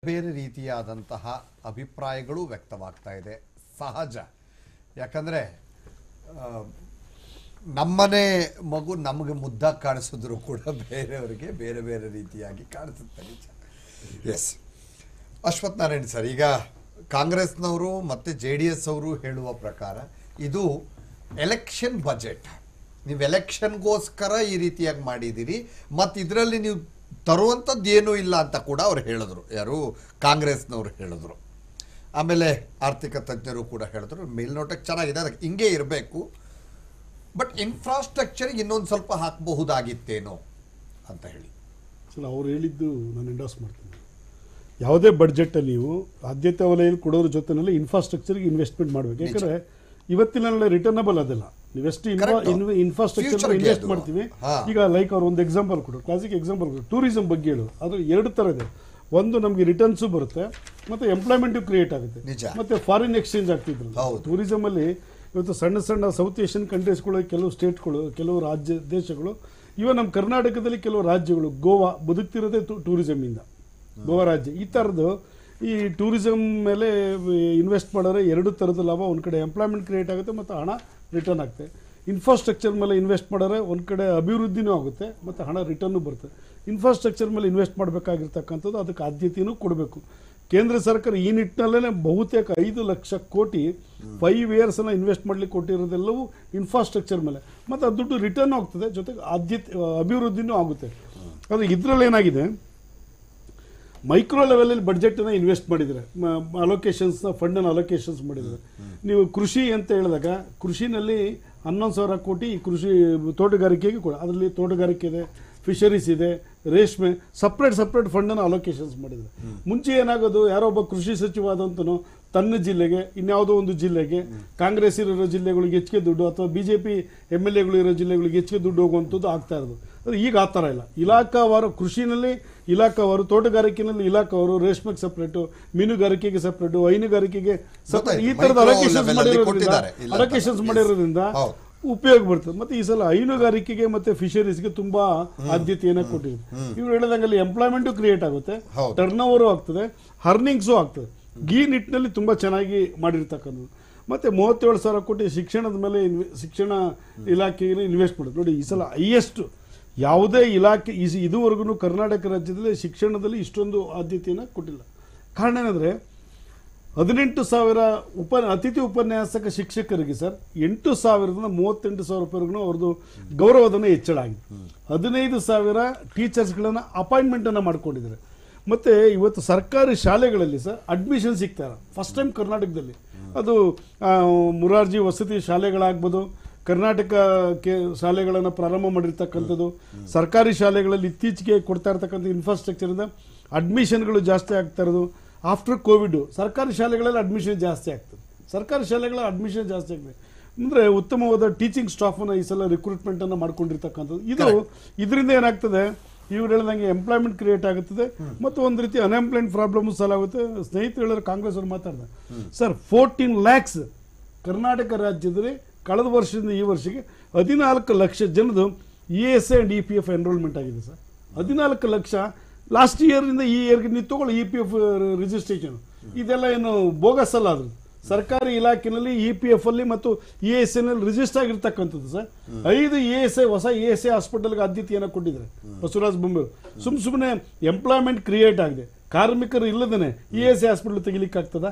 ಬೇರೆ ರೀತಿಯಾದಂತಹ ಅಭಿಪ್ರಾಯಗಳು ವ್ಯಕ್ತವಾಗ್ತಾ ಇದೆ ಸಹಜ ಯಾಕಂದರೆ ನಮ್ಮನೆ ಮಗು ನಮಗೆ ಮುದ್ದಾಗಿ ಕಾಣಿಸಿದ್ರು ಕೂಡ ಬೇರೆಯವರಿಗೆ ಬೇರೆ ಬೇರೆ ರೀತಿಯಾಗಿ ಕಾಣಿಸುತ್ತೆ ನಿಜ ಎಸ್ ಅಶ್ವಥ್ ನಾರಾಯಣ್ ಸರ್ ಈಗ ಕಾಂಗ್ರೆಸ್ನವರು ಮತ್ತು ಜೆ ಡಿ ಎಸ್ ಅವರು ಹೇಳುವ ಪ್ರಕಾರ ಇದು ಎಲೆಕ್ಷನ್ ಬಜೆಟ್ ನೀವು ಎಲೆಕ್ಷನ್ಗೋಸ್ಕರ ಈ ರೀತಿಯಾಗಿ ಮಾಡಿದ್ದೀರಿ ಮತ್ತು ಇದರಲ್ಲಿ ನೀವು ತರುವಂಥದ್ದು ಏನೂ ಇಲ್ಲ ಅಂತ ಕೂಡ ಅವ್ರು ಹೇಳಿದ್ರು ಯಾರು ಕಾಂಗ್ರೆಸ್ನವರು ಹೇಳಿದ್ರು ಆಮೇಲೆ ಆರ್ಥಿಕ ತಜ್ಞರು ಕೂಡ ಹೇಳಿದ್ರು ಮೇಲ್ನೋಟಕ್ಕೆ ಚೆನ್ನಾಗಿದೆ ಅದಕ್ಕೆ ಹಿಂಗೆ ಇರಬೇಕು ಬಟ್ ಇನ್ಫ್ರಾಸ್ಟ್ರಕ್ಚರ್ಗೆ ಇನ್ನೊಂದು ಸ್ವಲ್ಪ ಹಾಕಬಹುದಾಗಿತ್ತೇನೋ ಅಂತ ಹೇಳಿ ಸರ್ ಅವ್ರು ಹೇಳಿದ್ದು ನಾನು ಎಂಡೋಸ್ ಮಾಡ್ತೀನಿ ಯಾವುದೇ ಬಡ್ಜೆಟಲ್ಲಿ ನೀವು ಆದ್ಯತೆ ವಲಯದಲ್ಲಿ ಕೊಡೋದ್ರ ಜೊತೆನಲ್ಲಿ ಇನ್ಫ್ರಾಸ್ಟ್ರಕ್ಚರ್ಗೆ ಇನ್ವೆಸ್ಟ್ಮೆಂಟ್ ಮಾಡಬೇಕು ಯಾಕಂದ್ರೆ ಇವತ್ತಿನ ರಿಟರ್ನಬಲ್ ಅದಲ್ಲ ನೀವೆಷ್ಟು Correct. ಇನ್ಫ್ರಾಸ್ಟ್ರಕ್ಚರ್ Future ಗೆ ಇನ್ವೆಸ್ಟ್ ಅದು. ಮಾಡ್ತೀವಿ ಹಾ. ಈಗ ಲೈಕ್ ಅವ್ರು ಒಂದು ಎಕ್ಸಾಂಪಲ್ ಕೊಡು ಕ್ಲಾಸಿಕ್ ಎಕ್ಸಾಂಪಲ್ ಕೊಡು ಟೂರಿಸಂ ಬಗ್ಗೆ ಹೇಳು ಅದು ಎರಡು ಥರ ಇದೆ ಒಂದು ನಮಗೆ ರಿಟರ್ನ್ಸು ಬರುತ್ತೆ ಮತ್ತೆ ಎಂಪ್ಲಾಯ್ಮೆಂಟು ಕ್ರಿಯೇಟ್ ಆಗುತ್ತೆ ನಿಜ. ಮತ್ತೆ ಫಾರಿನ್ ಎಕ್ಸ್ಚೇಂಜ್ ಆಗ್ತಿದ್ರು ಹೌದು. ಟೂರಿಸಂ ಅಲ್ಲಿ ಇವತ್ತು ಸಣ್ಣ ಸಣ್ಣ ಸೌತ್ ಏಷ್ಯನ್ ಕಂಟ್ರೀಸ್ಗಳು ಕೆಲವು ಸ್ಟೇಟ್ಗಳು ಕೆಲವು ರಾಜ್ಯ ದೇಶಗಳು ಇವನ್ ನಮ್ಮ ಕರ್ನಾಟಕದಲ್ಲಿ ಕೆಲವು ರಾಜ್ಯಗಳು ಗೋವಾ ಬದುಕ್ತಿರೋದೇ ಟೂರಿಸಂ ಇಂದ ಗೋವಾ ರಾಜ್ಯ ಈ ಥರದ್ದು ಈ ಟೂರಿಸಂ ಮೇಲೆ ಇನ್ವೆಸ್ಟ್ ಮಾಡೋರೆ ಎರಡು ಥರದ ಲಾಭ ಒಂದು ಕಡೆ ಎಂಪ್ಲಾಯ್ಮೆಂಟ್ ಕ್ರಿಯೇಟ್ ಆಗುತ್ತೆ ಮತ್ತು ಹಣ ರಿಟರ್ನ್ ಆಗುತ್ತೆ ಇನ್ಫ್ರಾಸ್ಟ್ರಕ್ಚರ್ ಮೇಲೆ ಇನ್ವೆಸ್ಟ್ ಮಾಡೋರೆ ಒಂದು ಕಡೆ ಅಭಿವೃದ್ಧಿನೂ ಆಗುತ್ತೆ ಮತ್ತು ಹಣ ರಿಟರ್ನು ಬರುತ್ತೆ ಇನ್ಫ್ರಾಸ್ಟ್ರಕ್ಚರ್ ಮೇಲೆ ಇನ್ವೆಸ್ಟ್ ಮಾಡಬೇಕಾಗಿರ್ತಕ್ಕಂಥದ್ದು ಅದಕ್ಕೆ ಆದ್ಯತೆಯೂ ಕೊಡಬೇಕು ಕೇಂದ್ರ ಸರ್ಕಾರ ಈ ನಿಟ್ಟಿನಲ್ಲೇ ಬಹುತೇಕ ಐದು ಲಕ್ಷ ಕೋಟಿ ಫೈವ್ ಇಯರ್ಸನ್ನು ಇನ್ವೆಸ್ಟ್ ಮಾಡ್ಲಿಕ್ಕೆ ಕೊಟ್ಟಿರೋದೆಲ್ಲವೂ ಇನ್ಫ್ರಾಸ್ಟ್ರಕ್ಚರ್ ಮೇಲೆ ಮತ್ತು ಅದು ದುಡ್ಡು ರಿಟರ್ನ್ ಆಗ್ತದೆ ಜೊತೆಗೆ ಆದ್ಯತೆ ಅಭಿವೃದ್ಧಿನೂ ಆಗುತ್ತೆ ಆದರೆ ಇದರಲ್ಲಿ ಏನಾಗಿದೆ ಮೈಕ್ರೋ ಲೆವೆಲಲ್ಲಿ ಬಡ್ಜೆಟನ್ನು ಇನ್ವೆಸ್ಟ್ ಮಾಡಿದ್ದಾರೆ ಅಲೋಕೇಶನ್ಸ್ನ ಫಂಡನ್ನು ಅಲೋಕೇಶನ್ಸ್ ಮಾಡಿದ್ದಾರೆ ನೀವು ಕೃಷಿ ಅಂತ ಹೇಳಿದಾಗ ಕೃಷಿನಲ್ಲಿ ಹನ್ನೊಂದು ಸಾವಿರ ಕೋಟಿ ಕೃಷಿ ತೋಟಗಾರಿಕೆಗೆ ಕೊಡ ಅದರಲ್ಲಿ ತೋಟಗಾರಿಕೆ ಇದೆ ಫಿಶರೀಸ್ ಇದೆ ರೇಷ್ಮೆ ಸಪ್ರೇಟ್ ಸಪ್ರೇಟ್ ಫಂಡನ್ನು ಅಲೋಕೇಶನ್ಸ್ ಮಾಡಿದ್ದಾರೆ ಮುಂಚೆ ಏನಾಗೋದು ಯಾರೋ ಒಬ್ಬ ಕೃಷಿ ಸಚಿವ ಆದಂತನು ತನ್ನ ಜಿಲ್ಲೆಗೆ ಇನ್ಯಾವುದೋ ಒಂದು ಜಿಲ್ಲೆಗೆ ಕಾಂಗ್ರೆಸ್ ಇರೋ ಜಿಲ್ಲೆಗಳಿಗೆ ಹೆಚ್ಚಿಗೆ ದುಡ್ಡು ಅಥವಾ B J P M L ಎಗಳು ಇರೋ ಜಿಲ್ಲೆಗಳಿಗೆ ಹೆಚ್ಚಿಗೆ ದುಡ್ಡು ಹೋಗುವಂಥದ್ದು ಆಗ್ತಾ ಇರೋದು ಆದರೆ ಈಗ ಆ ಥರ ಇಲ್ಲ ಇಲಾಖಾವಾರು ಕೃಷಿನಲ್ಲಿ ಇಲಾಖಾವಾರು ತೋಟಗಾರಿಕೆನಲ್ಲಿ ಇಲಾಖಾವಾರು ರೇಷ್ಮೆಗೆ ಸಪ್ರೇಟು ಮೀನುಗಾರಿಕೆಗೆ ಸಪ್ರೇಟು ಹೈನುಗಾರಿಕೆಗೆ separate ಈ ಥರದ Micro ಅಲೋಕೇಶನ್ಸ್ level ಅಲ್ಲಿ ಮಾಡಿರೋದ್ರಿಂದ ಕೊಟ್ಟಿದ್ದಾರೆ. ಇಲ್ಲ ಅಂತ ಅಲೋಕೇಶನ್ಸ್ ಅಲ್ಲ. ಮಾಡಿರೋದ್ರಿಂದ ಹೌದು. ಉಪಯೋಗ ಬರ್ತದೆ ಮತ್ತೆ ಈ ಸಲ ಹೈನುಗಾರಿಕೆಗೆ ಮತ್ತೆ ಫಿಶರೀಸ್ಗೆ ತುಂಬಾ ಆದ್ಯತೆಯನ್ನ ಕೊಟ್ಟಿದೆ ಇವ್ರು ಹೇಳಿದಂಗೆ ಎಂಪ್ಲಾಯ್ಮೆಂಟು ಕ್ರಿಯೇಟ್ ಆಗುತ್ತೆ ಹೌದು. ಟರ್ನ್ ಓವರು ಆಗ್ತದೆ ಹರ್ನಿಂಗ್ಸು ಆಗ್ತದೆ ಈ ನಿಟ್ಟಿನಲ್ಲಿ ತುಂಬಾ ಚೆನ್ನಾಗಿ ಮಾಡಿರ್ತಕ್ಕಂಥದ್ದು ಮತ್ತೆ ಮೂವತ್ತೇಳು ಸಾವಿರ ಕೋಟಿ ಶಿಕ್ಷಣದ ಮೇಲೆ ಇನ್ವೆ- ಶಿಕ್ಷಣ ಇಲಾಖೆಗೆ ಇನ್ವೆಸ್ಟ್ ಮಾಡೋದು ನೋಡಿ ಈ ಸಲ ಹೈಯೆಸ್ಟ್ ಯಾವುದೇ ಇಲಾಖೆ ಈ- ಇದುವರೆಗೂ ಕರ್ನಾಟಕ ರಾಜ್ಯದಲ್ಲಿ ಶಿಕ್ಷಣದಲ್ಲಿ ಇಷ್ಟೊಂದು ಆದ್ಯತೆಯನ್ನು ಕೊಟ್ಟಿಲ್ಲ ಕಾರಣ ಏನಂದ್ರೆ ಹದಿನೆಂಟು ಸಾವಿರ ಉಪ ಅತಿಥಿ ಉಪನ್ಯಾಸಕ ಶಿಕ್ಷಕರಿಗೆ ಸರ್ ಎಂಟು ಸಾವಿರದಿಂದ ಮೂವತ್ತೆಂಟು ಸಾವಿರ ರೂಪಾಯಿವರೆಗೂ ಅವ್ರದ್ದು ಗೌರವಧನ ಹೆಚ್ಚಳ ಆಗಿದೆ ಹದಿನೈದು ಸಾವಿರ ಟೀಚರ್ಸ್ಗಳನ್ನು ಅಪಾಯಿಂಟ್ಮೆಂಟನ್ನು ಮಾಡ್ಕೊಂಡಿದ್ದಾರೆ ಮತ್ತು ಇವತ್ತು ಸರ್ಕಾರಿ ಶಾಲೆಗಳಲ್ಲಿ ಸರ್ ಅಡ್ಮಿಷನ್ ಸಿಗ್ತಾರೆ ಫಸ್ಟ್ ಟೈಮ್ ಕರ್ನಾಟಕದಲ್ಲಿ ಅದು ಆ, ಮುರಾರ್ಜಿ ವಸತಿ ಶಾಲೆಗಳಾಗ್ಬೋದು ಕರ್ನಾಟಕ ಕೆ ಶಾಲೆಗಳನ್ನು ಪ್ರಾರಂಭ ಮಾಡಿರ್ತಕ್ಕಂಥದ್ದು ಸರ್ಕಾರಿ ಶಾಲೆಗಳಲ್ಲಿ ಇತ್ತೀಚೆಗೆ ಕೊಡ್ತಾ ಇರ್ತಕ್ಕಂಥ ಇನ್ಫ್ರಾಸ್ಟ್ರಕ್ಚರಿಂದ ಅಡ್ಮಿಷನ್ಗಳು ಜಾಸ್ತಿ ಆಗ್ತಾ ಇರೋದು ಆಫ್ಟರ್ ಕೋವಿಡ್ ಸರ್ಕಾರಿ ಶಾಲೆಗಳಲ್ಲಿ ಅಡ್ಮಿಷನ್ ಜಾಸ್ತಿ ಆಗ್ತದೆ ಸರ್ಕಾರಿ ಶಾಲೆಗಳ ಅಡ್ಮಿಷನ್ ಜಾಸ್ತಿ ಆಗ್ತದೆ ಅಂದರೆ ಉತ್ತಮವಾದ ಟೀಚಿಂಗ್ ಸ್ಟಾಫನ್ನು ಈ ಸಲ ರಿಕ್ರೂಟ್ಮೆಂಟನ್ನು ಮಾಡ್ಕೊಂಡಿರ್ತಕ್ಕಂಥದ್ದು ಇದು ಇದರಿಂದ ಏನಾಗ್ತದೆ ಇವ್ರು ಹೇಳ್ದಂಗೆ ಎಂಪ್ಲಾಯ್ಮೆಂಟ್ ಕ್ರಿಯೇಟ್ ಆಗುತ್ತದೆ ಮತ್ತು ಒಂದು ರೀತಿ ಅನ್ಎಂಪ್ಲಾಯ್ಮೆಂಟ್ ಪ್ರಾಬ್ಲಮ್ ಸಾಲ್ವ್ ಆಗುತ್ತೆ ಸ್ನೇಹಿತರು ಹೇಳಿದ್ರೆ ಕಾಂಗ್ರೆಸ್ ಅವ್ರು ಮಾತಾಡಿದೆ ಸರ್ ಫೋರ್ಟೀನ್ ಲ್ಯಾಕ್ಸ್ ಕರ್ನಾಟಕ ರಾಜ್ಯದಲ್ಲಿ ಕಳೆದ ವರ್ಷದಿಂದ ಈ ವರ್ಷಕ್ಕೆ ಹದಿನಾಲ್ಕು ಲಕ್ಷ ಜನದು E S and E P F enrollment ಆಗಿದೆ ಸರ್ ಹದಿನಾಲ್ಕು ಲಕ್ಷ ಲಾಸ್ಟ್ ಇಯರ್ನಿಂದ ಈ ಇಯರ್ಗೆ ನೀವು ತಗೊಳ್ಳಿ ಇ ಪಿ ಎಫ್ ರಿಜಿಸ್ಟ್ರೇಷನ್ ಇದೆಲ್ಲ ಏನು ಬೋಗಸ್ ಅಲ್ಲ ಅದು ಸರ್ಕಾರಿ ಇಲಾಖೆನಲ್ಲಿ ಇ ಪಿ ಎಫ್ ಅಲ್ಲಿ ಮತ್ತು ಇ ಎಸ್ ಐ ನಲ್ಲಿ ರಿಜಿಸ್ಟರ್ ಆಗಿರ್ತಕ್ಕಂಥದ್ದು ಸರ್ ಐದು ಇ ಎಸ್ ಐ ಹೊಸ ಇ ಎಸ್ ಐ ಹಾಸ್ಪಿಟಲ್ಗೆ ಆದ್ಯತೆಯನ್ನು ಕೊಟ್ಟಿದ್ದಾರೆ ಬಸವರಾಜ ಬೊಂಬೆ ಸುಮ್ ಸುಮ್ಮನೆ ಎಂಪ್ಲಾಯ್ಮೆಂಟ್ ಕ್ರಿಯೇಟ್ ಆಗಿದೆ ಕಾರ್ಮಿಕರು ಇಲ್ಲದೇನೆ ಇ ಎಸ್ ಐ ಹಾಸ್ಪಿಟಲ್ ತೆಗಿಲಿಕ್ಕೆ ಆಗ್ತದಾ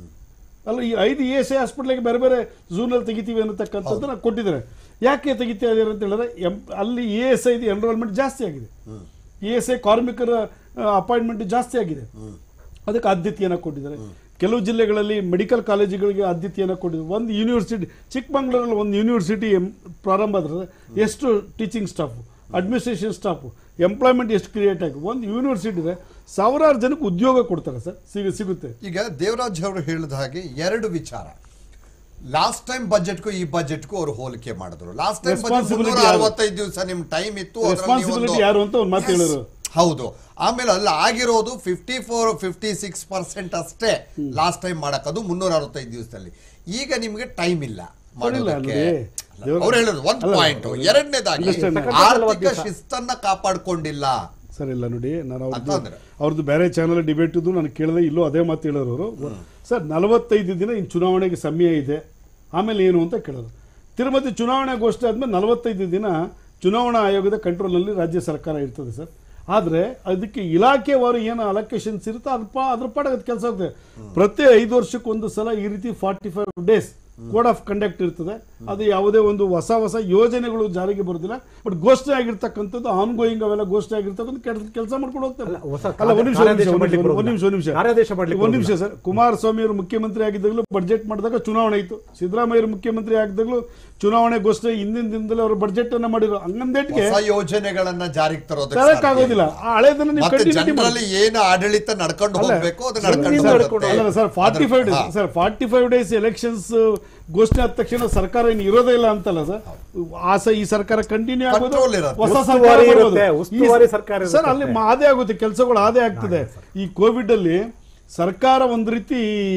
ಅಲ್ಲ ಈ ಐದು ಇ ಎಸ್ ಐ ಹಾಸ್ಪಿಟ್ಲಿಗೆ ಬೇರೆ ಬೇರೆ ಝೂನಲ್ಲಿ ತೆಗಿತೀವಿ ಅನ್ನತಕ್ಕಂಥದ್ದನ್ನ ಕೊಟ್ಟಿದ್ದಾರೆ ಯಾಕೆ ತೆಗಿತಾ ಇದ್ದಾರೆ ಅಂತ ಹೇಳಿದ್ರೆ ಎಂ ಅಲ್ಲಿ ಇ ಎಸ್ ಐದು ಎನ್ರೋಲ್ಮೆಂಟ್ ಜಾಸ್ತಿ ಆಗಿದೆ ಇ ಎಸ್ ಐ ಕಾರ್ಮಿಕರ ಅಪಾಯಿಂಟ್ಮೆಂಟ್ ಜಾಸ್ತಿ ಆಗಿದೆ ಅದಕ್ಕೆ ಆದ್ಯತೆಯನ್ನು ಕೊಟ್ಟಿದ್ದಾರೆ ಕೆಲವು ಜಿಲ್ಲೆಗಳಲ್ಲಿ ಮೆಡಿಕಲ್ ಕಾಲೇಜುಗಳಿಗೆ ಆದ್ಯತೆಯನ್ನು ಕೊಟ್ಟಿದ್ದಾರೆ ಒಂದು ಯೂನಿವರ್ಸಿಟಿ ಚಿಕ್ಕಮಂಗ್ಳೂರಲ್ಲಿ ಒಂದು ಯೂನಿವರ್ಸಿಟಿ ಪ್ರಾರಂಭ ಆದ್ರೆ ಎಷ್ಟು teaching staff administration staff employment ಎಷ್ಟು ಕ್ರಿಯೇಟ್ ಆಗಿ ಒಂದು ಯೂನಿವರ್ಸಿಟಿ ಇದೆ ಸಾವಿರಾರು ಜನಕ್ಕೆ ಉದ್ಯೋಗ ಕೊಡ್ತಾರೆ ಸರ್ ಸಿಗ ಸಿಗುತ್ತೆ ಈಗ ದೇವರಾಜ್ ಅವರು ಹೇಳಿದ ಹಾಗೆ ಎರಡು ವಿಚಾರ ಲಾಸ್ಟ್ ಟೈಮ್ ಬಜೆಟ್ಗೂ ಈ ಬಜೆಟ್ಗೂ ಅವರು ಹೋಲಿಕೆ ಮಾಡಿದ್ರು ಲಾಸ್ಟ್ ಟೈಮ್ Responsibility ಮುನ್ನೂರ ಯಾರು? ಅರವತ್ತೈದು ದಿವಸ ನಿಮ್ ಟೈಮ್ ಇತ್ತು ಅದ್ರಲ್ಲಿ ರೆಸ್ಪಾನ್ಸಿಬಿಲಿಟಿ ನೀವೊಂದು- ಯಾರು ಅಂತ ಒಂದು ಮಾತು Yes. ಹೇಳಿದ್ರು ಹೌದು ಆಮೇಲೆ ಅಲ್ಲಿ ಆಗಿರೋದು fifty four fifty six percent ಅಷ್ಟೇ ಲಾಸ್ಟ್ ಟೈಮ್ ಮಾಡಕ್ಕದು ಮುನ್ನೂರ ಅರವತ್ತೈದು ದಿವಸದಲ್ಲಿ ಈಗ ನಿಮ್ಗೆ ಟೈಮ್ ಇಲ್ಲ ಕೊಡಿಲ್ಲ ಮಾಡೋದಕ್ಕೆ ಅಲ್ರಿ? ಅವ್ರು ಹೇಳೋದು ಒಂದ್ ಅಲ್ಲ, ಪಾಯಿಂಟ್ ಎರಡನೇದಾಗಿ understand. ಆರ್ಥಿಕ ಶಿಸ್ತನ್ನ ಕಾಪಾಡ್ಕೊಂಡಿಲ್ಲ ಸರ್ ಇಲ್ಲ ನೋಡಿ ನಾನು ಅವ್ರದ್ದು ಅಂತಂದ್ರೆ? ಅವ್ರದ್ದು ಬೇರೆ ಚಾನಲ್ ಡಿಬೇಟ್ ಇದ್ದು ನಾನು ಕೇಳಿದೆ ಇಲ್ಲೂ ಅದೇ ಮಾತು ಹೇಳೋರು ಅವರು ಸರ್ ನಲವತ್ತೈದು ದಿನ ಇನ್ನು ಚುನಾವಣೆಗೆ ಸಮಯ ಇದೆ ಆಮೇಲೆ ಏನು ಅಂತ ಕೇಳೋರು ತಿರುಪತಿ ಚುನಾವಣೆ ಘೋಷಣೆ ಆದ್ಮೇಲೆ ನಲವತ್ತೈದು ದಿನ ಚುನಾವಣಾ ಆಯೋಗದ ಕಂಟ್ರೋಲ್ನಲ್ಲಿ ರಾಜ್ಯ ಸರ್ಕಾರ ಇರ್ತದೆ ಸರ್ ಆದರೆ ಅದಕ್ಕೆ ಇಲಾಖೆವಾರು ಏನು ಅಲೋಕೇಶನ್ಸ್ ಇರುತ್ತೋ ಅದ್ರ ಪಾ ಅದ್ರ ಪಾಡಕ್ಕೆ ಅದು ಕೆಲಸ ಆಗ್ತದೆ ಪ್ರತಿ ಐದು ವರ್ಷಕ್ಕೆ ಒಂದು ಸಲ ಈ ರೀತಿ forty five days code of conduct ಇರ್ತದೆ ಅದು ಯಾವುದೇ ಒಂದು ಹೊಸ ಹೊಸ ಯೋಜನೆಗಳು ಜಾರಿಗೆ ಬರೋದಿಲ್ಲ ಬಟ್ ಘೋಷಣೆ ಆಗಿರ್ತಕ್ಕಂಥದ್ದು ಆನ್ ಗೋಯಿಂಗ್ ಅವೆಲ್ಲ ಘೋಷಣೆ ಆಗಿರ್ತಕ್ಕಂಥ ಕೆಲಸ ಮಾಡ್ಕೊಂಡು ಹೋಗ್ತಾರೆ ಅಲ್ಲ, ಹೊಸ ಅಲ್ಲ ಒಂದ್ ನಿಮಿಷ ಒಂದ್ ಕಾರ್ಯಾದೇಶ ನಿಮಿಷ, ಮಾಡ್ಲಿಕ್ಕೆ ಒಂದ್ ನಿಮಿಷ ಒಂದ್ ನಿಮಿಷ ಕಾರ್ಯಾದೇಶ ಮಾಡ್ಲಿಕ್ಕೆ ಒಂದ್ ನಿಮಿಷ ಸರ್ ಕುಮಾರಸ್ವಾಮಿ ಅವರು ಮುಖ್ಯಮಂತ್ರಿ ಆಗಿದ್ದಾಗಲೂ ಬಡ್ಜೆಟ್ ಮಾಡಿದಾಗ ಚುನಾವಣೆ ಇತ್ತು ಸಿದ್ದರಾಮಯ್ಯ ಮುಖ್ಯಮಂತ್ರಿ ಆಗಿದ್ದಾಗಲೂ ಚುನಾವಣೆ ಘೋಷಣೆ ಹಿಂದಿನ ದಿನದಲ್ಲೇ ಅವರು ಬಡ್ಜೆಟ್ ಅನ್ನ ಮಾಡಿರೋ ಹಂಗಂದೇಟ್ಗೆ ಹೊಸ ಯೋಜನೆಗಳನ್ನ ಜಾರಿಗೆ ತರೋದಕ್ಕೆ ತರಕ್ಕಾಗೋದಿಲ್ಲ ಸಾಧ್ಯ ಆ ಹಳೆದನ್ನ ನೀವು ಮತ್ತೆ ಕಂಟಿನ್ಯೂಟಿ ಮಾಡಿ ಜನರಲ್ಲಿ ಏನು ಆಡಳಿತ ನಡ್ಕೊಂಡು ಅಲ್ಲ, ಹೋಗ್ಬೇಕು ಅದು ಸರ್, ನಡ್ಕೊಂಡು ಸರ್, ಹೋಗುತ್ತೆ. ಅಲ್ಲ ಸರ್ ಫಾರ್ಟಿ ಫೈವ್ ಡೇಸ್ ಹಾ. Sir forty five days elections ಘೋಷಣೆ ಆದ ತಕ್ಷಣ ಸರ್ಕಾರ ಏನು ಇರೋದೇ ಇಲ್ಲ ಅಂತಲ್ಲ ಸರ್ ಆ ಸ- ಈ ಸರ್ಕಾರ ಕಂಟಿನ್ಯೂ ಆಗೋದು Control ಇರುತ್ತೆ. ಹೊಸ ಸರ್ಕಾರ ಉಸ್ತುವಾರಿ ಬರೋದು. ಇರುತ್ತೆ, ಈ- ಉಸ್ತುವಾರಿ ಸರ್ಕಾರ ಸರ್ ಇರುತ್ತೆ. ಅಲ್ಲಿ ಮ- ಅದೇ ಆಗುತ್ತೆ ಕೆಲಸಗಳು ಅದೇ ಆಗ್ತದೆ ಈ ಕೋವಿಡ್ ಅಲ್ಲಿ ಸರ್ಕಾರ ಒಂದು ರೀತಿ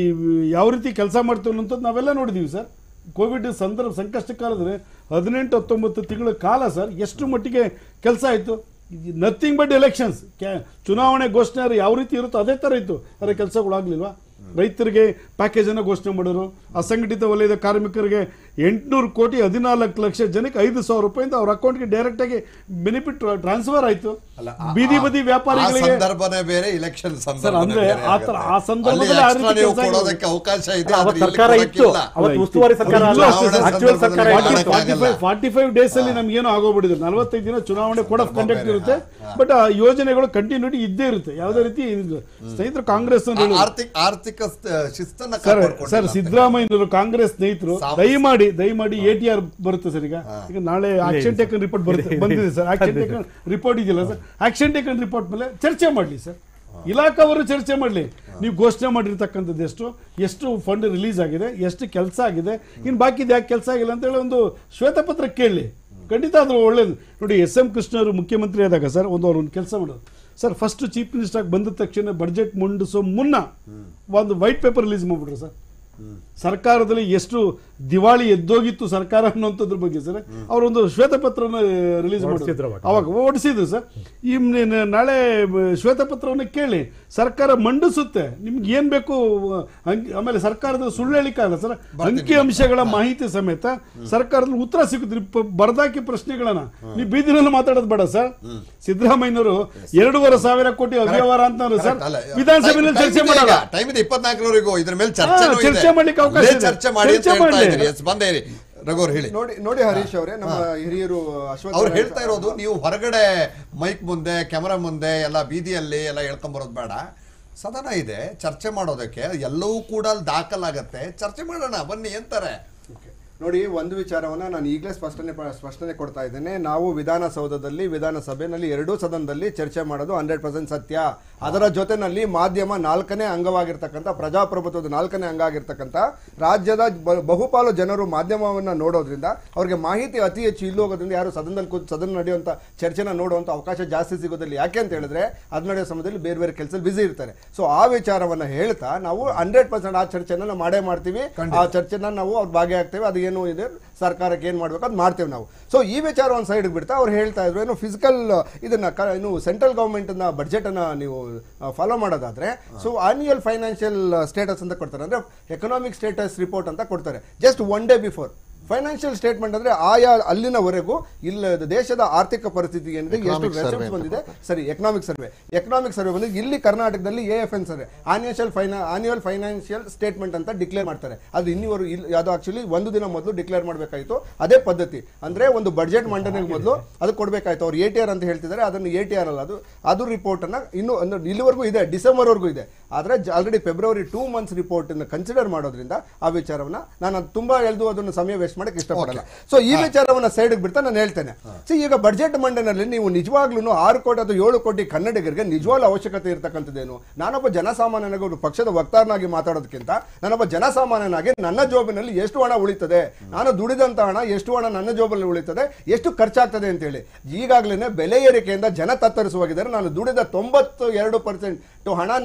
ಯಾವ ರೀತಿ ಕೆಲಸ ಮಾಡ್ತೀವಿ ಅನ್ನೋಂಥದ್ದು ನಾವೆಲ್ಲ ನೋಡಿದೀವಿ ಸರ್ ಕೋವಿಡ್ ಸಂದರ್ಭ ಸಂಕಷ್ಟ ಕಾಲದಲ್ಲಿ ಹದಿನೆಂಟು ಹತ್ತೊಂಬತ್ತು ತಿಂಗಳ ಕಾಲ ಸರ್ ಎಷ್ಟು ಮಟ್ಟಿಗೆ ಕೆಲಸ ಆಯಿತು ನಥಿಂಗ್ ಬಟ್ ಎಲೆಕ್ಷನ್ಸ್ ಚುನಾವಣೆ ಘೋಷಣೆ ಆದ್ರೆ ಯಾವ ರೀತಿ ಇರುತ್ತೋ ಅದೇ ಥರ ಇತ್ತು ಆದರೆ ಕೆಲಸಗಳಾಗಲಿಲ್ವಾ ರೈತರಿಗೆ ಪ್ಯಾಕೇಜ್ ಅನ್ನು ಘೋಷಣೆ ಮಾಡೋರು ಅಸಂಘಟಿತ ವಲಯದ ಕಾರ್ಮಿಕರಿಗೆ ಎಂಟುನೂರು ಕೋಟಿ ಹದಿನಾಲ್ಕು ಲಕ್ಷ ಜನಕ್ಕೆ ಐದು ಸಾವಿರ ರೂಪಾಯಿಂದ ಅವ್ರ ಅಕೌಂಟ್ಗೆ ಡೈರೆಕ್ಟ್ ಆಗಿ ಬೆನಿಫಿಟ್ ಟ್ರಾನ್ಸ್ಫರ್ ಆಯ್ತು ಅಲ್ಲ, ಆ- ಬೀದಿ ಬದಿ ಆ ವ್ಯಾಪಾರಿಗಳಿಗೆ ಸಂದರ್ಭನೇ ಬೇರೆ ಇಲೆಕ್ಷನ್ ಸರ್, ಅಂದ್ರೆ ಆ ತರ- ಆ ಸಂದರ್ಭದಲ್ಲಿ ಆ ರೀತಿ ನೀವು ಕೆಲ್ಸ ಆಗಿದೆ. ಕೊಡೋದಕ್ಕೆ ಅವಕಾಶ ಇದೆ ಅವತ್ತು ಆದ್ರೆ ಇಲ್ಲಿ ಸರ್ಕಾರ ಇತ್ತು ಕೊಡಕ್ಕಿಲ್ಲ. ಅವತ್ತು ಉಸ್ತುವಾರಿ ಸರ್ಕಾರ ಇಲ್ಲೂ ಅಲ್ಲ ಅಷ್ಟೇ ಸರ್. ಆಕ್ಚುಯಲ್ ಸರ್ಕಾರ ಸಂದರ್ಭದಲ್ಲಿ ಇತ್ತು. ಮಾಡಕ್ಕಾಗಲ್ಲ. Forty five forty five days ಅಲ್ಲಿ ನಮ್ಗೆ ಏನೋ ಆಗೋಗ್ಬಿಟ್ಟಿದೆ ನಲವತ್ತೈದು ದಿನ ಚುನಾವಣೆ ಕೋಡ್ ಆಫ್ ಕಂಡಕ್ಟ್ ಇರುತ್ತೆ ಬಟ್ ಆ ಯೋಜನೆಗಳು ಕಂಟಿನ್ಯೂಟಿ ಇದ್ದೇ ಇರುತ್ತೆ ಯಾವುದೇ ರೀತಿ ಇದು- ಸ್ನೇಹಿತರು ಕಾಂಗ್ರೆಸ್ ಆ ಆರ್ಥಿಕ ಆರ್ಥಿಕ ಸ- ಶಿಸ್ತನ್ನ ಸರ್ ಕಾಪಾಡ್ಕೊಂಡಿಲ್ಲ ಸರ್ ಅಂತ. ಸಿದ್ದರಾಮಯ್ಯನವರು ಕಾಂಗ್ರೆಸ್ ಸ್ನೇಹಿತರು ಸಾಮ್- ದಯಮಾಡಿ ದಯಮಾಡಿ ಎ ಟಿ ಆರ್ ಬರುತ್ತೆ ಸರ್ ಈಗ ಈಗ ನಾಳೆ ಆಕ್ಷನ್ ಟೇಕನ್ ರಿಪೋರ್ಟ್ ಬರುತ್ತೆ ಬಂದಿದೆ ಸರ್ ಆಕ್ಷನ್ ಟೇಕನ್ ರಿಪೋರ್ಟ್ ಇದೆಯಲ್ಲ ಸರ್ ಆಕ್ಷನ್ ಟೇಕನ್ ರಿಪೋರ್ಟ್ ಮೇಲೆ ಚರ್ಚೆ ಮಾಡಲಿ ಸರ್ ಇಲಾಖಾವರು ಚರ್ಚೆ ಮಾಡಲಿ ನೀವು ಘೋಷಣೆ ಮಾಡಿರ್ತಕ್ಕಂಥದ್ದು ಎಷ್ಟು ಎಷ್ಟು ಫಂಡ್ ರಿಲೀಸ್ ಆಗಿದೆ ಎಷ್ಟು ಕೆಲಸ ಆಗಿದೆ ಇನ್ನು ಬಾಕಿದು ಯಾಕೆ ಕೆಲಸ ಆಗಿಲ್ಲ ಅಂತ ಹೇಳಿ ಒಂದು ಶ್ವೇತಪತ್ರ ಕೇಳಲಿ ಖಂಡಿತ ಅದು ಒಳ್ಳೇದು ನೋಡಿ ಎಸ್ ಎಂ ಕೃಷ್ಣ ಅವರು ಮುಖ್ಯಮಂತ್ರಿ ಆದಾಗ ಸರ್ ಒಂದು ಅವ್ರು ಒಂದು ಕೆಲಸ ಮಾಡೋದು ಸರ್ ಫಸ್ಟ್ ಚೀಫ್ ಮಿನಿಸ್ಟರ್ ಆಗಿ ಬಂದ ತಕ್ಷಣ ಬಡ್ಜೆಟ್ ಮುಂಡಿಸೋ ಮುನ್ನ ಒಂದು ವೈಟ್ ಪೇಪರ್ ರಿಲೀಸ್ ಮಾಡ್ಬಿಟ್ರು ಸರ್ ಸರ್ಕಾರದಲ್ಲಿ ಎಷ್ಟು ದಿವಾಳಿ ಎದ್ದೋಗಿತ್ತು ಸರ್ಕಾರ ಅನ್ನೋಂಥದ್ರ ಬಗ್ಗೆ ಸರ್ ಅವರೊಂದು ಶ್ವೇತಪತ್ರನ ರಿಲೀಸ್ ಹೊರಡಿಸಿದ್ರು ಮಾಡಿದ್ರು ಅವಾಗ. ಅವಾಗ ಓಡಿಸಿದ್ರು ಸರ್ ಈ ನ- ನಾಳೆ ಶ್ವೇತಪತ್ರವನ್ನು ಕೇಳಿ ಸರ್ಕಾರ ಮಂಡಿಸುತ್ತೆ ನಿಮ್ಗೆ ಏನ್ ಬೇಕು ಅಂಕಿ- ಆಮೇಲೆ ಸರ್ಕಾರದ ಸುಳ್ಳು ಹೇಳಿಕಲ್ಲ ಸರ್ ಅಂಕಿ ಅಂಶಗಳ ಮಾಹಿತಿ ಸಮೇತ ಸರ್ಕಾರದಲ್ಲಿ ಉತ್ತರ ಸಿಗುತ್ತೆ ನೀವು ಪ- ಬರ್ದಾಕಿ ಪ್ರಶ್ನೆಗಳನ್ನ ನೀವು ಬೀದಿನಲ್ಲಿ ಮಾತಾಡೋದು ಬೇಡ ಸರ್ ಸಿದ್ದರಾಮಯ್ಯನವರು ಎರಡೂವರೆ ಸಾವಿರ ಕೋಟಿ ಅವ್ಯವಹಾರ ಅಂತಂದ್ರು ಸರ್ ಅಲ್ಲ, ವಿಧಾನಸಭೆಯಲ್ಲಿ ಟೈಮ್ ಚರ್ಚೆ ಇದೆ ಮಾಡಲ್ಲ ಈಗ. ಟೈಮ್ ಇದೆ ಇಪ್ಪತ್ನಾಲ್ಕರವರೆಗೂ ಇದ್ರ ಮೇಲೆ ಚರ್ಚೆ ಹಾ, ಚರ್ಚೆ ಮಾಡ್ಲಿಕ್ಕೆ ಅವಕಾಶ ಇದೆ. ಚರ್ಚೆ ಮಾಡಿ ಅಂತ ಚರ್ಚೆ ಹೇಳ್ತಾ ಮಾಡ್ಲಿ. ಇದ್ದೀರಿ ಎಸ್ ಬಂದೇ ಇರಿ ರಘುವರ್ ಹೇಳಿ ನೋಡಿ ನೋಡಿ ಹರೀಶ್ ಅವರೇ ನಮ್ಮ ಹಿರಿಯರು ಅಶ್ವಥ್ ಅವ್ರು ನಾರಾಯಣ್ ಹೇಳ್ತಾ ಇರೋದು ನೀವು ಹೊರಗಡೆ ಮೈಕ್ ಮುಂದೆ ಕ್ಯಾಮರಾ ಮುಂದೆ ಎಲ್ಲ ಬೀದಿಯಲ್ಲಿ ಎಲ್ಲ ಹೇಳ್ಕೊಂಬರೋದು ಬೇಡ ಸದನ ಇದೆ ಚರ್ಚೆ ಮಾಡೋದಕ್ಕೆ ಎಲ್ಲವೂ ಕೂಡ ಅಲ್ಲಿ ದಾಖಲಾಗತ್ತೆ ಚರ್ಚೆ ಮಾಡೋಣ ಬನ್ನಿ ಅಂತಾರೆ Okay. ನೋಡಿ ಒಂದು ವಿಚಾರವನ್ನ ನಾನು ಈಗಲೇ ಸ್ಪಷ್ಟನೆ ಪ- ಸ್ಪಷ್ಟನೆ ಕೊಡ್ತಾ ಇದ್ದೇನೆ ನಾವು ವಿಧಾನಸೌಧದಲ್ಲಿ ವಿಧಾನಸಭೆಯಲ್ಲಿ ಎರಡೂ ಸದನದಲ್ಲಿ ಚರ್ಚೆ ಮಾಡೋದು ಹಂಡ್ರೆಡ್ ಪರ್ಸೆಂಟ್ ಸತ್ಯ ಅದರ ಜೊತೆನಲ್ಲಿ ಮಾಧ್ಯಮ ನಾಲ್ಕನೇ ಅಂಗವಾಗಿರ್ತಕ್ಕಂಥ ಪ್ರಜಾಪ್ರಭುತ್ವದ ನಾಲ್ಕನೇ ಅಂಗ ಆಗಿರ್ತಕ್ಕಂಥ ರಾಜ್ಯದ ಬ- ಬಹುಪಾಲು ಜನರು ಮಾಧ್ಯಮವನ್ನ ನೋಡೋದ್ರಿಂದ ಅವ್ರಿಗೆ ಮಾಹಿತಿ ಅತಿ ಹೆಚ್ಚು ಇಲ್ಲಿ ಹೋಗೋದ್ರಿಂದ ಯಾರು ಸದನದಲ್ಲಿ ಕೂತ್ ಸದನ ನಡೆಯುವಂಥ ಚರ್ಚೆನ ನೋಡುವಂಥ ಅವಕಾಶ ಜಾಸ್ತಿ ಸಿಗೋದಿಲ್ಲ ಯಾಕೆ ಅಂತ ಹೇಳಿದ್ರೆ ಅದು ನಡೆಯೋ ಸಮಯದಲ್ಲಿ ಬೇರೆ ಬೇರೆ ಕೆಲಸದಲ್ಲಿ ಬಿಸಿ ಇರ್ತಾರೆ ಸೊ ಆ ವಿಚಾರವನ್ನ ಹೇಳ್ತಾ ನಾವು ಹಂಡ್ರೆಡ್ ಪರ್ಸೆಂಟ್ ಆ ಚರ್ಚೆನ ನಾವು ಮಾಡೇ ಮಾಡ್ತೀವಿ ಆ ಚರ್ಚೆನ ನಾವು ಅವ್ರು ಭಾಗಿಯಾಗ್ತೇವೆ ಅದು ಏನು ಇದೆ ಸರ್ಕಾರಕ್ಕೆ ಏನು ಮಾಡ್ಬೇಕು ಅದು ಮಾಡ್ತೇವೆ ನಾವು ಸೊ ಈ ವಿಚಾರ ಒಂದು ಸೈಡ್ಗೆ ಬಿಡ್ತಾ ಅವ್ರು ಹೇಳ್ತಾ ಇದ್ರು ಏನು ಫಿಸಿಕಲ್ ಇದನ್ನ ಕ ಇನ್ನು ಸೆಂಟ್ರಲ್ ಗೌರ್ಮೆಂಟ್ನ ಬಡ್ಜೆಟನ್ನು ನೀವು ಫಾಲೋ ಮಾಡೋದಾದ್ರೆ ಸೊ ಆನ್ಯುಯಲ್ ಫೈನಾನ್ಷಿಯಲ್ ಸ್ಟೇಟಸ್ ಅಂತ ಕೊಡ್ತಾರೆ ಅಂದ್ರೆ ಎಕನಾಮಿಕ್ ಸ್ಟೇಟಸ್ ರಿಪೋರ್ಟ್ ಅಂತ ಕೊಡ್ತಾರೆ just one day before financial statement ಅಂದ್ರೆ ಆಯಾ ಅಲ್ಲಿನವರೆಗೂ ಇಲ್ಲ ದೇಶದ ಆರ್ಥಿಕ ಪರಿಸ್ಥಿತಿ ಏನಿದೆ ಎಷ್ಟು ರೆಸೆಪ್ಟ್ಸ್ ಬಂದಿದೆ ಸರಿ ಎಕನಾಮಿಕ್ ಸರ್ವೆ ಎಕನಾಮಿಕ್ ಸರ್ವೆ ಬಂದು ಇಲ್ಲಿ ಕರ್ನಾಟಕದಲ್ಲಿ A F N survey annual ಫೈನಾ ಆನ್ಯುವಲ್ ಫೈನಾನ್ಷಿಯಲ್ ಸ್ಟೇಟ್ಮೆಂಟ್ ಅಂತ ಡಿಕ್ಲೇರ್ ಮಾಡ್ತಾರೆ ಅದು ಇನ್ನಿವರು ಇಲ್ಲಿ ಅದು ಆಕ್ಚುಲಿ ಒಂದು ದಿನ ಮೊದಲು ಡಿಕ್ಲೇರ್ ಮಾಡಬೇಕಾಯಿತು ಅದೇ ಪದ್ಧತಿ ಅಂದ್ರೆ ಒಂದು ಬಡ್ಜೆಟ್ ಮಂಡನೆಗೆ ಮೊದಲು ಅದು ಕೊಡಬೇಕಾಯ್ತು ಅವ್ರು ಎ ಟಿ ಆರ್ ಅಂತ ಹೇಳ್ತಿದ್ದಾರೆ ಅದನ್ನು ಎ ಟಿ ಆರ್ ಅಲ್ಲ ಅದು ಅದು ರಿಪೋರ್ಟ್ ಅನ್ನ ಇನ್ನು ಅಂದ್ರೆ ಇಲ್ಲಿವರೆಗೂ ಇದೆ ಡಿಸೆಂಬರ್ ವರೆಗೂ ಇದೆ ಆದ್ರೆ already February two months report ಅನ್ನು ಕನ್ಸಿಡರ್ ಮಾಡೋದ್ರಿಂದ ಆ ವಿಚಾರವನ್ನ ನಾನು ಅದು ತುಂಬಾ ಎಳ್ದು ಅದನ್ನು ಸಮಯ ವೇಸ್ಟ್ ಮಾಡಕ್ಕೆ ಇಷ್ಟಪಡಲ್ಲ ಸೊ ಈ ವಿಚಾರವನ್ನ ಸೈಡ್ ಬಿಡ್ತಾ ನಾನು ಹೇಳ್ತೇನೆ ಸೊ ಈಗ ಬಡ್ಜೆಟ್ ಮಂಡನೆಯಲ್ಲಿ ನೀವು ನಿಜವಾಗ್ಲೂ ಆರು ಕೋಟಿ ಅಥವಾ ಏಳು ಕೋಟಿ ಕನ್ನಡಿಗರಿಗೆ ನಿಜವಾಗ್ಲೂ ಅವಶ್ಯಕತೆ ಇರತಕ್ಕಂಥದ್ದೇನು ನಾನೊಬ್ಬ ಜನಸಾಮಾನ್ಯನಾಗಿ ಒಂದು ಪಕ್ಷದ ವಕ್ತಾರನಾಗಿ ಮಾತಾಡೋದಕ್ಕಿಂತ ನಾನೊಬ್ಬ ಜನಸಾಮಾನ್ಯನಾಗಿ ನನ್ನ ಜೋಬಿನಲ್ಲಿ ಎಷ್ಟು ಹಣ ಉಳಿತದೆ ನಾನು ದುಡಿದಂತ ಹಣ ಎಷ್ಟು ಹಣ ನನ್ನ ಜೋಬಲ್ಲಿ ಉಳಿತದೆ ಎಷ್ಟು ಖರ್ಚಾಗ್ತದೆ ಅಂತ ಹೇಳಿ ಈಗಾಗಲೇ ಬೆಲೆ ಏರಿಕೆಯಿಂದ ಜನ ತತ್ತರಿಸುವಾಗಿದ್ದಾರೆ ನಾನು ದುಡಿದ ತೊಂಬತ್ತು ಎರಡು ಪರ್ಸೆಂಟ್ ಹಣ ನನ್ನ ಜ- ಏನು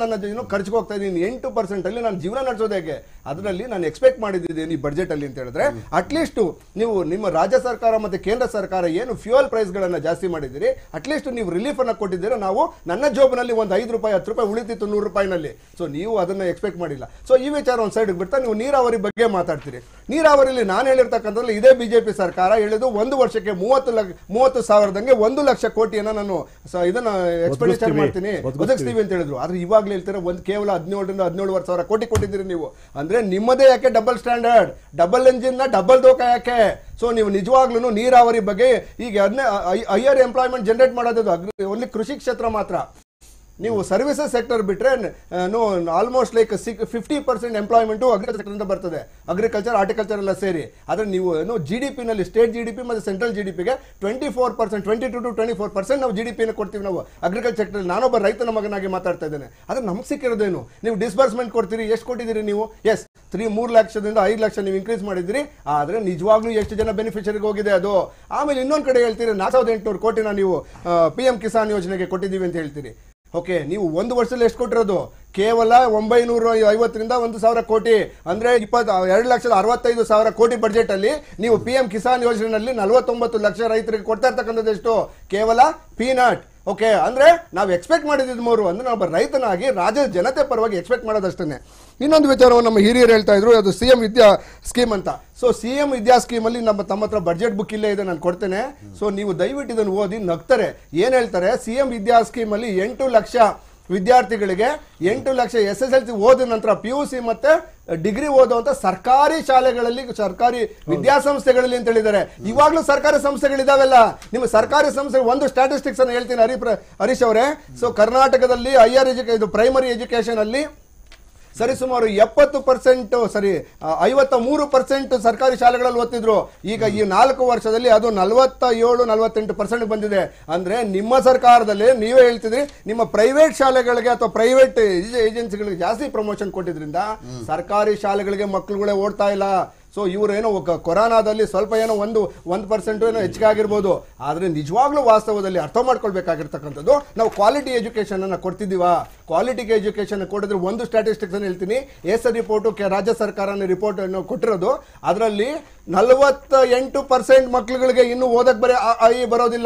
ಖರ್ಚಿಗೆ ಹೋಗ್ತಾ ಇದ್ದೀನಿ ಎಂಟು ಪರ್ಸೆಂಟ್ ಅಲ್ಲಿ ನಾನು ಜೀವನ ನಡೆಸೋದು ಹೇಗೆ ಅದರಲ್ಲಿ ನಾನು ಎಕ್ಸ್ಪೆಕ್ಟ್ ಮಾಡಿದ್ದೀನಿ ಈ ಬಜೆಟ್ ಅಲ್ಲಿ ಅಂತ ಹೇಳಿದ್ರೆ ಅಟ್ಲೀಸ್ಟ್ ನೀವು ನಿಮ್ಮ ರಾಜ್ಯ ಸರ್ಕಾರ ಮತ್ತೆ ಕೇಂದ್ರ ಸರ್ಕಾರ ಏನು ಫ್ಯೂಯಲ್ ಪ್ರೈಸ್ ಗಳನ್ನ ಜಾಸ್ತಿ ಮಾಡಿದ್ದೀರಿ ಅಟ್ಲೀಸ್ಟ್ ನೀವು ರಿಲೀಫ್ ಅನ್ನ ಕೊಟ್ಟಿದ್ದೀರಾ ನಾವು ನನ್ನ ಜೋಬ್ನಲ್ಲಿ ಒಂದು ಐದು ರೂಪಾಯಿ ಹತ್ತು ರೂಪಾಯಿ ಉಳಿತಿತ್ತು ನೂರು ರೂಪಾಯಿನಲ್ಲಿ ಸೊ ನೀವು ಅದನ್ನ ಎಕ್ಸ್ಪೆಕ್ಟ್ ಮಾಡಿಲ್ಲ ಸೊ ಈ ವಿಚಾರ ಒಂದು ಸೈಡ್ ಬಿಡ್ತಾ ನೀವು ನೀರಾವರಿ ಬಗ್ಗೆ ಮಾತಾಡ್ತೀರಿ ನೀರಾವರಿಲಿ ನಾನು ಹೇಳಿರ್ತಕ್ಕಂಥದ್ದು ಇದೇ ಬಿಜೆಪಿ ಸರ್ಕಾರ ಹೇಳಿದ್ದು ಒಂದು ವರ್ಷಕ್ಕೆ ಮೂವತ್ತು ಲಕ್ಷ ಮೂವತ್ತು ಸಾವಿರದಂಗೆ ಒಂದು ಲಕ್ಷ ಕೋಟಿಯನ್ನ ನಾನು ಸ- ಇದನ್ನ ಎಕ್ಸ್ಪೆಂಡಿಚರ್ ಒದಗಿಸ್ತೀವಿ. ಮಾಡ್ತೀನಿ ಒದಗಿಸ್ತೀವಿ. ಒದಗಿಸ್ತೀವಿ ಅಂತ ಹೇಳಿದ್ರು ಆದ್ರೆ ಇವಾಗ್ಲೇ ಹೇಳ್ತಾರೆ ಒಂದು ಕೇವಲ ಹದಿನೇಳರಿಂದ ಹದಿನೇಳುವರೆ ಸಾವಿರ ಕೋಟಿ ಕೊಟ್ಟಿದ್ದೀರಿ ನೀವು ಅಂದ್ರೆ ನಿಮ್ಮದೇ ಯಾಕೆ ಡಬಲ್ ಸ್ಟ್ಯಾಂಡರ್ಡ್ ಡಬಲ್ ಎಂಜಿನ್ ನ ಡಬಲ್ ದೋಖ ಯಾಕೆ ಸೊ ನೀವು ನಿಜವಾಗ್ಲೂ ನೀರಾವರಿ ಬಗ್ಗೆ ಈಗ ಅದನ್ನೇ ಹೈಯರ್ ಎಂಪ್ಲಾಯ್ಮೆಂಟ್ ಜನರೇಟ್ ಮಾಡೋದು ಓನ್ಲಿ ಕೃಷಿ ಕ್ಷೇತ್ರ ಮಾತ್ರ ನೀವು ಸರ್ವಿಸಸ್ ಸೆಕ್ಟರ್ ಬಿಟ್ರೆ no almost like six fifty percent employment agriculture sector ಅಂತ ಬರ್ತದೆ ಅಗ್ರಿಕಲ್ಚರ್ ಆರ್ಟಿಕಲ್ಚರ್ ಎಲ್ಲ ಸೇರಿ ಆದ್ರೆ ನೀವು ಏನು ಜಿ ಡಿ ಪಿನಲ್ಲಿ ಸ್ಟೇಟ್ ಜಿ ಡಿ ಪಿ ಮತ್ತು ಸೆಂಟ್ರಲ್ ಜಿ ಡಿ ಪಿಗೆ twenty four percent twenty two to twenty four percent ನಾವು ಜಿ ಡಿ ಪಿನ ಕೊಡ್ತೀವಿ ನಾವು ಅಗ್ರಿಕಲ್ಚರ್ ಸೆಕ್ಟರ್ ನಾನೊಬ್ಬ ರೈತನ ಮಗನಾಗಿ ಮಾತಾಡ್ತಾ ಇದ್ದೇನೆ ಆದ್ರೆ ನಮ್ಗೆ ಸಿಕ್ಕಿರೋದೇನು ನೀವು ಡಿಸ್ಬರ್ಸ್ಮೆಂಟ್ ಕೊಡ್ತೀರಿ ಎಷ್ಟು ಕೊಟ್ಟಿದ್ದೀರಿ ನೀವು ಎಸ್ ತ್ರೀ ಮೂರು ಲಕ್ಷದಿಂದ ಐದು ಲಕ್ಷ ನೀವು ಇನ್ಕ್ರೀಸ್ ಮಾಡಿದ್ರಿ ಆದ್ರೆ ನಿಜವಾಗ್ಲೂ ಎಷ್ಟು ಜನ ಬೆನಿಫಿಷರಿಗೆ ಹೋಗಿದೆ ಅದು ಆಮೇಲೆ ಇನ್ನೊಂದು ಕಡೆ ಹೇಳ್ತೀರಿ ನಾಲ್ಕು ಸಾವಿರದ ಎಂಟುನೂರು ಕೋಟಿನ ನೀವು ಪಿ ಎಂ ಕಿಸಾನ್ ಯೋಜನೆಗೆ ಕೊಟ್ಟಿದ್ದೀವಿ ಅಂತ ಹೇಳ್ತೀರಿ ಓಕೆ ನೀವು ಒಂದು ವರ್ಷದಲ್ಲಿ ಎಷ್ಟು ಕೊಟ್ಟಿರೋದು ಕೇವಲ ಒಂಬೈನೂರ ಐವತ್ತರಿಂದ ಒಂದು ಸಾವಿರ ಕೋಟಿ ಅಂದ್ರೆ ಇಪ್ಪತ್ತು ಎರಡು ಲಕ್ಷದ ಅರವತ್ತೈದು ಸಾವಿರ ಕೋಟಿ ಬಡ್ಜೆಟ್ ಅಲ್ಲಿ ನೀವು ಪಿ ಎಂ ಕಿಸಾನ್ ಯೋಜನೆಯಲ್ಲಿ ನಲವತ್ತೊಂಬತ್ತು ಲಕ್ಷ ರೈತರಿಗೆ ಕೊಡ್ತಾ ಇರ್ತಕ್ಕಂಥದ್ದು ಎಷ್ಟು ಕೇವಲ ಪೀನಟ್ ಓಕೆ ಅಂದ್ರೆ ನಾವು ಎಕ್ಸ್ಪೆಕ್ಟ್ ಮಾಡಿದ್ದು ಮೂರು ಅಂದ್ರೆ ನಾವು ಒಬ್ಬ ರೈತನಾಗಿ ರಾಜ್ಯದ ಜನತೆ ಪರವಾಗಿ ಎಕ್ಸ್ಪೆಕ್ಟ್ ಮಾಡೋದಷ್ಟೇ ಇನ್ನೊಂದು ವಿಚಾರವನ್ನು ನಮ್ಮ ಹಿರಿಯರು ಹೇಳ್ತಾ ಇದ್ರು ಅದು ಸಿ ಎಂ ವಿದ್ಯಾ ಸ್ಕೀಮ್ ಅಂತ so C M Vidya scheme ಅಲ್ಲಿ ನಮ್ಮ ತಮ್ಮ ಹತ್ರ ಬಡ್ಜೆಟ್ ಬುಕ್ ಇಲ್ಲೇ ಇದೆ ನಾನು ಕೊಡ್ತೇನೆ ಸೊ ನೀವು ದಯವಿಟ್ಟು ಇದನ್ನು ಓದಿ ನಗ್ತಾರೆ ಏನ್ ಹೇಳ್ತಾರೆ ಸಿ ಎಂ ವಿದ್ಯಾ ಸ್ಕೀಮ್ ಅಲ್ಲಿ ಎಂಟು ಲಕ್ಷ ವಿದ್ಯಾರ್ಥಿಗಳಿಗೆ ಎಂಟು lakh S S L C ಓದಿದ ನಂತರ ಪಿ ಯು ಸಿ ಮತ್ತೆ ಡಿಗ್ರಿ ಓದುವಂತ ಸರ್ಕಾರಿ ಶಾಲೆಗಳಲ್ಲಿ ಸರ್ಕಾರಿ ವಿದ್ಯಾಸಂಸ್ಥೆಗಳಲ್ಲಿ ಅಂತ ಹೇಳಿದ್ದಾರೆ ಇವಾಗ್ಲೂ ಸರ್ಕಾರಿ ಸಂಸ್ಥೆಗಳಿದಾವೆಲ್ಲ ನಿಮ್ಮ ಸರ್ಕಾರಿ ಸಂಸ್ಥೆ ಒಂದು ಸ್ಟ್ಯಾಟಿಸ್ಟಿಕ್ಸ್ ಅನ್ನು ಹೇಳ್ತೀನಿ ಹರಿ ಪ್ರ- ಹರೀಶ್ ಅವರೇ ಸೊ ಕರ್ನಾಟಕದಲ್ಲಿ ಹೈಯರ್ ಎಜುಕೇ ಇದು ಪ್ರೈಮರಿ ಎಜುಕೇಶನ್ ಅಲ್ಲಿ ಸರಿಸುಮಾರು ಎಪ್ಪತ್ತು ಪರ್ಸೆಂಟ್ ಸರಿ ಆ, ಐವತ್ತ ಮೂರು ಪರ್ಸೆಂಟ್ ಸರ್ಕಾರಿ ಶಾಲೆಗಳಲ್ಲಿ ಓದ್ತಿದ್ರು ಈಗ ಈ ನಾಲ್ಕು ವರ್ಷದಲ್ಲಿ ಅದು ನಲವತ್ತ ಏಳು ನಲವತ್ತೆಂಟು ಪರ್ಸೆಂಟ್ ಬಂದಿದೆ ಅಂದ್ರೆ ನಿಮ್ಮ ಸರ್ಕಾರದಲ್ಲಿ ನೀವೇ ಹೇಳ್ತಿದ್ರಿ ನಿಮ್ಮ ಪ್ರೈವೇಟ್ ಶಾಲೆಗಳಿಗೆ ಅಥವಾ ಪ್ರೈವೇಟ್ ಏಜೆನ್ಸಿಗಳಿಗೆ ಜಾಸ್ತಿ ಪ್ರಮೋಷನ್ ಕೊಟ್ಟಿದ್ರಿಂದ ಸರ್ಕಾರಿ ಶಾಲೆಗಳಿಗೆ ಮಕ್ಕಳುಗಳೇ ಓಡ್ತಾ ಇಲ್ಲ ಸೊ ಇವರು ಏನೋ ಕ- ಕೊರೋನಾದಲ್ಲಿ ಸ್ವಲ್ಪ ಏನೋ ಒಂದು ಒಂದು ಪರ್ಸೆಂಟ್ ಏನೋ ಹೆಚ್ಚಿಗೆ ಆಗಿರ್ಬೋದು ಆದರೆ ನಿಜವಾಗ್ಲೂ ವಾಸ್ತವದಲ್ಲಿ ಅರ್ಥ ಮಾಡ್ಕೊಳ್ಬೇಕಾಗಿರ್ತಕ್ಕಂಥದ್ದು ನಾವು ಕ್ವಾಲಿಟಿ ಎಜುಕೇಶನ್ ಅನ್ನ ಕೊಡ್ತಿದ್ದೀವಾ ಕ್ವಾಲಿಟಿ ಎಜುಕೇಶನ್ ಕೊಡಿದ್ರೆ ಒಂದು ಸ್ಟ್ಯಾಟಿಸ್ಟಿಕ್ಸ್ ಅನ್ನು ಹೇಳ್ತೀನಿ ಎಸ್ ರಿಪೋರ್ಟು ಕೆ ರಾಜ್ಯ ಸರ್ಕಾರನ ರಿಪೋರ್ಟ್ ಅನ್ನು ಕೊಟ್ಟಿರೋದು ಅದರಲ್ಲಿ ನಲವತ್ತ ಎಂಟು ಪರ್ಸೆಂಟ್ ಮಕ್ಕಳುಗಳಿಗೆ ಇನ್ನೂ ಓದಕ್ ಬರೀ ಅ, ಆ, ಈ ಬರೋದಿಲ್ಲ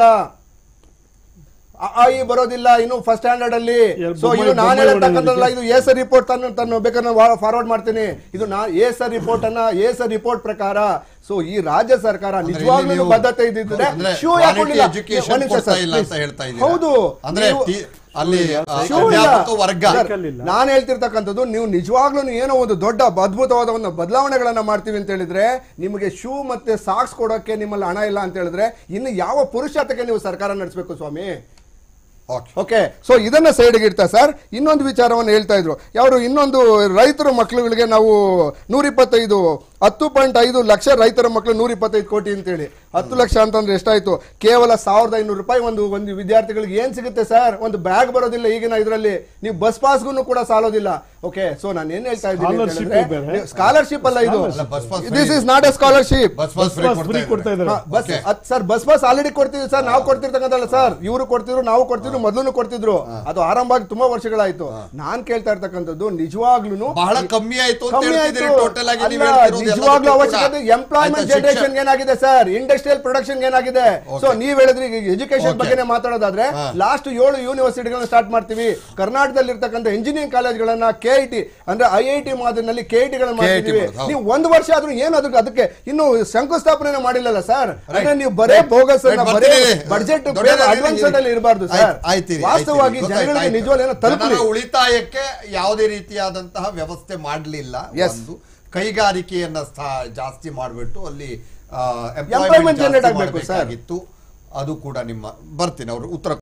ಅ, ಆ, ಈ ಬರೋದಿಲ್ಲ ಇನ್ನು ಫಸ್ಟ್ ಸ್ಟ್ಯಾಂಡರ್ಡ್ ಅಲ್ಲಿ ಎರಡು ಸೊ ಇದು ಬೊಂಬೈ- ನಾನು ಬೊಂಬೈ ಹೇಳ್ತಕ್ಕಂಥದ್ದಲ್ಲ ಇದು ಎಸ್ ರಿಪೋರ್ಟ್ ತನ್ನ ತನ್ನ ಬೇಕಾದ್ರೆ ಫಾರ್ವರ್ಡ್ ಮಾಡ್ತೀನಿ ಇದು ನಾ ಎಸ್ ರಿಪೋರ್ಟ್ ಅನ್ನ ಎಸ್ ರಿಪೋರ್ಟ್ ಪ್ರಕಾರ ಸೊ ಈ ರಾಜ್ಯ ಸರ್ಕಾರ ಅಂದ್ರೆ ನಿಜವಾಗ್ಲೂ ಇಲ್ಲಿ ನೀವು- ಬದ್ಧತೆ ಇದ್ದಿದ್ರೆ ಅಂದ್ರೆ ಶೂ quality ಹಾಕೊಂಡಿಲ್ಲ education ಒಂದ್ ನಿಮಿಷ ಕೊಡ್ತಾ ಸರ್, ಇಲ್ಲ ಅಂತ please. ಹೇಳ್ತಾ ಇದ್ದೀರಾ? ಹೌದು ಅಂದ್ರೆ ನೀವು- ಟಿ- ಅಲ್ಲಿ ಆ, ಶೂ ಇಲ್ಲ. ಅಧ್ಯಾಪಕ ವರ್ಗ ಸರ್, ಸೈಕಲ್ ಇಲ್ಲ. ನಾನು ಹೇಳ್ತಿರ್ತಕ್ಕಂಥದ್ದು ನೀವು ನಿಜವಾಗ್ಲೂ ಏನೋ ಒಂದು ದೊಡ್ಡ ಅದ್ಭುತವಾದ ಒಂದು ಬದಲಾವಣೆಗಳನ್ನ ಮಾಡ್ತೀವಿ ಅಂತ ಹೇಳಿದ್ರೆ ನಿಮಗೆ ಶೂ ಮತ್ತೆ ಸಾಕ್ಸ್ ಕೊಡೋಕೆ ನಿಮ್ಮಲ್ಲಿ ಹಣ ಇಲ್ಲ ಅಂತ ಹೇಳಿದ್ರೆ ಇನ್ನು ಯಾವ ಪುರುಷಾರ್ಥಕ್ಕೆ ನೀವು ಸರ್ಕಾರ ನಡೆಸಬೇಕು ಸ್ವಾಮಿ ಓಕೆ ಓಕೆ ಸೊ ಇದನ್ನ ಸೈಡ್ಗೆ ಇಡ್ತಾ ಸರ್ ಇನ್ನೊಂದು ವಿಚಾರವನ್ನು ಹೇಳ್ತಾ ಇದ್ರು ಯಾರು ಇನ್ನೊಂದು ರೈತರ ಮಕ್ಕಳುಗಳಿಗೆ ನಾವು ನೂರಿಪ್ಪತ್ತೈದು ಹತ್ತು ಪಾಯಿಂಟ್ ಐದು ಲಕ್ಷ ರೈತರ ಮಕ್ಕಳು ನೂರ ಇಪ್ಪತ್ತೈದು ಕೋಟಿ ಅಂತೇಳಿ ಹತ್ತು ಲಕ್ಷ ಅಂತಂದ್ರೆ ಎಷ್ಟಾಯ್ತು ಕೇವಲ ಸಾವಿರದ ಐನೂರು ರೂಪಾಯಿ ಒಂದು ಒಂದು ವಿದ್ಯಾರ್ಥಿಗಳಿಗೆ ಏನ್ ಸಿಗುತ್ತೆ ಸರ್ ಒಂದು ಬ್ಯಾಗ್ ಬರೋದಿಲ್ಲ ಈಗಿನ ಇದರಲ್ಲಿ ನೀವು ಬಸ್ ಪಾಸ್ಗೂ ಕೂಡ ಸಾಲೋದಿಲ್ಲ ಓಕೆ ಸೊ ನಾನು ಏನ್ ಹೇಳ್ತಾ Scholarship ಬೇರೆ. ಇದ್ದೀನಿ ಸ್ಕಾಲರ್ಶಿಪ್ ಅಲ್ಲ ಇದು ಅಲ್ಲ, bus pass this is not a scholarship bus pass free bus free ಕೊಡ್ತಾ ಇದ್ದಾರೆ ಬಸ್ Okay. ಅದ್ ಸರ್ ಬಸ್ ಬಸ್ ಆಲ್ರೆಡಿ ಕೊಡ್ತಿದ್ವಿ ಸರ್ ನಾವು ಕೊಡ್ತಿರ್ತಕ್ಕಂಥಲ್ಲ ಸರ್ ಇವರು ಕೊಡ್ತಿದ್ರು ನಾವು ಕೊಡ್ತಿದ್ರು ಮೊದಲು ಕೊಡ್ತಿದ್ರು ಅದು ಆರಂಭ ಆಗಿ ತುಂಬಾ ವರ್ಷಗಳಾಯ್ತು ನಾನ್ ಕೇಳ್ತಾ ಇರ್ತಕ್ಕಂಥದ್ದು ನಿಜವಾಗ್ಲೂ ಬಹಳ ಕಮ್ಮಿ ಆಯ್ತು ಅಂತ ಕಮ್ಮಿ ಹೇಳ್ತಿದ್ದೀರಿ ಆಯ್ತು. ಟೋಟಲ್ ಆಗಿ ನೀವು ಅಲ್ಲ, ಹೇಳ್ತಿರೋದು ನಿಜವಾಗ್ಲೂ ಎಲ್ಲದಕ್ಕೂ ಅವಶ್ಯಕತೆ ಕೂಡ. ಎಂಪ್ಲಾಯ್ಮೆಂಟ್ ಆಯ್ತಾ, ಶಿಕ್ಷಣ- ಜನರೇಷನ್ ಏನಾಗಿದೆ ಸರ್ ಇಂಡಸ್ಟ್ರಿಯಲ್ ಪ್ರೊಡಕ್ಷನ್ ಏನಾಗಿದೆ ಸೊ ನೀವ್ ಹೇಳಿದ್ರಿ ಎಜುಕೇಶನ್ Okay. ಬಗ್ಗೆನೇ ಮಾತಾಡೋದಾದ್ರೆ ಹಾ. ಲಾಸ್ಟ್ ಏಳು ಯೂನಿವರ್ಸಿಟಿಗಳನ್ನ ಸ್ಟಾರ್ಟ್ ಮಾಡ್ತೀವಿ ಕರ್ನಾಟಕದಲ್ಲಿ ಇರ್ತಕ್ಕಂಥ ಇಂಜಿನಿಯರಿಂಗ್ ಕಾಲೇಜ್ಗಳನ್ನ ಕೆ ಐ ಟಿ ಅಂದ್ರೆ ಐ ಐ ಟಿ ಮಾದರಿನಲ್ಲಿ ಕೆ ಐ ಟಿಗಳನ್ನ KIT ಮಾಡ್ತಿದೀವಿ ಮಾಡೋದು, ಹೌದು. ನೀವು ಒಂದು ವರ್ಷ ಆದ್ರೂ ಏನು ಅದಕ್ಕೆ ಅದಕ್ಕೆ ಇನ್ನು ಶಂಕುಸ್ಥಾಪನೆ ಮಾಡಿಲ್ಲಲ್ಲ ಸರ್ ಅಂದ್ರೆ ನೀವು ಬರೇ ಬೋಗಸ್ Right, ಬರೇ ಬರ್ತೀನಿ. ಬಡ್ಜೆಟ್ ದೊಡ್ಡದಾಗಿ ಅಡ್ವಾನ್ಸ್ ಇರಿ. ಅಲ್ಲಿ ಇರಬಾರ್ದು ಆಯ್ತು, ಸರ್ ಆಯ್ತಿರಿ, ವಾಸ್ತವವಾಗಿ ಆಯ್ತಿರಿ. ಜನಗಳಿಗೆ ಗೊತ್ತಾಯ್ತು, ನಿಜವಾಗ್ಲೂ ಏನೋ ತಲುಪಲಿ ಜನರ ಉಳಿತಾಯಕ್ಕೆ ಯಾವುದೇ ರೀತಿಯಾದಂತಹ ವ್ಯವಸ್ಥೆ ಮಾಡಲಿಲ್ಲ Yes. ಒಂದು ಕೈಗಾರಿಕೆಯನ್ನ ಸ್ಥಾ- ಜಾಸ್ತಿ ಮಾಡಿಬಿಟ್ಟು ಅಲ್ಲಿ Employment generate ಆಗ್ಬೇಕು, sir. ಆಗಬೇಕಾಗಿತ್ತು ಅದು ಕೂಡ ನಿಮ್ಮ ಬರ್ತೀನಿ ಅವರು ಉತ್ತರ